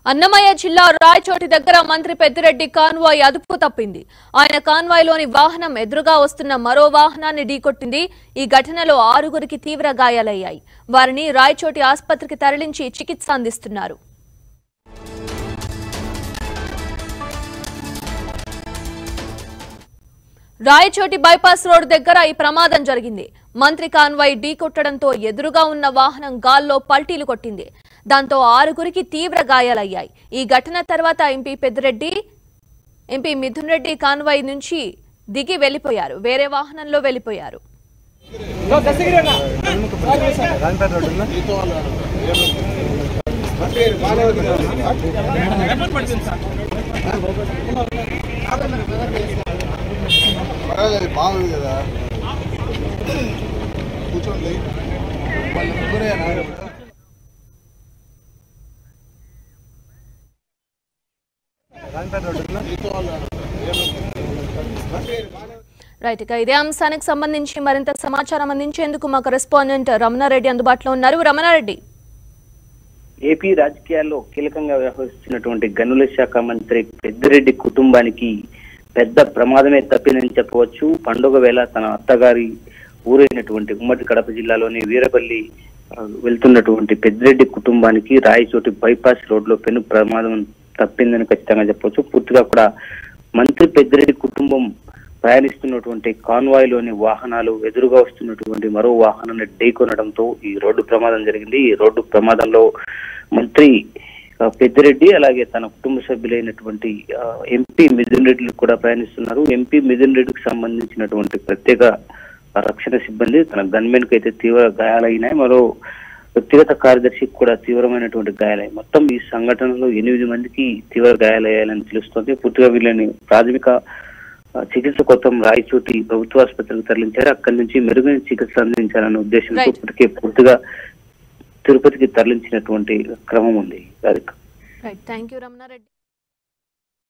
అన్నమయ్య జిల్లా రాయచోటి దగ్గర మంత్రి పెద్దిరెడ్డి కాన్వాయ్ అదుపు తప్పింది ఆయన కాన్వాయ్లోని వాహనం ఎదురుగా వస్తున్న మరో వాహనాన్ని ఢీకొట్టింది ఈ ఘటనలో ఆరుగురికి తీవ్ర గాయాలయ్యాయి వారిని రాయచోటి ఆసుపత్రికి తరలించి చికిత్స అందిస్తున్నారు రాయచోటి బైపాస్ రోడ్ దగ్గర ఈ ప్రమాదం జరిగింది మంత్రి కాన్వాయ్ ఢీకొట్టడంతో ఎదురుగా ఉన్న వాహనం గాల్లో పల్టీలు కొట్టింది దాంతో ఆరుగురికి తీవ్ర గాయాలయ్యాయి ఈ ఘటన తర్వాత MP Peddireddy MP Mithun Reddy convoy నుంచి దిగి వెళ్లిపోయారు వేరే వాహనంలో వెళ్లిపోయారు పర్వాలేదు బాగుంది కదా కూర్చోండి వాళ్ళ ముగ్గురేనా రైట్ ఇక ఇదే అంశానికి సంబంధించి మరింత సమాచారం అందించేందుకు మా కరెస్పాండెంట్ రమణారెడ్డి అందుబాటులో ఉన్నారు రమణారెడ్డి ఏపీ రాజకీయాల్లో కీలకంగా వ్యవహరిస్తున్నటువంటి గనుల శాఖ మంత్రి పెద్దిరెడ్డి కుటుంబానికి పెద్ద ప్రమాదమే తప్పిందని చెప్పవచ్చు పండుగ వేళ తన అత్తగారి ఊరైనటువంటి ఉమ్మడి కడప జిల్లాలోని వీరపల్లి ఆ, వెళ్తున్నటువంటి పెద్దిరెడ్డి కుటుంబానికి రాయచోటి బైపాస్ రోడ్ లో పెను ప్రమాదం తప్పిందని ఖచ్చితంగా చెప్పవచ్చు పూర్తిగా కూడా మంత్రి పెద్దిరెడ్డి కుటుంబం ప్రయాణిస్తున్నటువంటి కాన్వాయ్ లోని వాహనాలు ఎదురుగా వస్తున్నటువంటి మరో వాహనాన్ని ఢీకొనడంతో ఈ రోడ్డు ప్రమాదం జరిగింది ఈ రోడ్డు ప్రమాదంలో మంత్రి ఆ, పెద్దిరెడ్డి అలాగే తన కుటుంబ సభ్యులైనటువంటి ఆ, ఎంపీ మిథున్ రెడ్డిలు కూడా ప్రయాణిస్తున్నారు ఎంపీ మిథున్ రెడ్డికి సంబంధించినటువంటి ప్రత్యేక ఆ, రక్షణ సిబ్బంది తన గన్మెన్ కి అయితే తీవ్ర గాయాలైనాయి మరో వ్యక్తిగత కార్యదర్శికి కూడా తీవ్రమైనటువంటి గాయాలయ్యాయి మొత్తం ఈ సంఘటనలో ఎనిమిది మందికి తీవ్ర గాయాలయ్యాలని తెలుస్తోంది పూర్తిగా వీళ్ళని ప్రాథమిక ఆ, చికిత్స కోసం రాయచోటి ప్రభుత్వ ఆసుపత్రికి తరలించారు అక్కడి నుంచి మెరుగైన చికిత్స అందించాలనే ఉద్దేశంతో Right. ఇప్పటికే పూర్తిగా తిరుపతికి తరలించినటువంటి క్రమం ఉంది Radhika right thank you Ramanareddy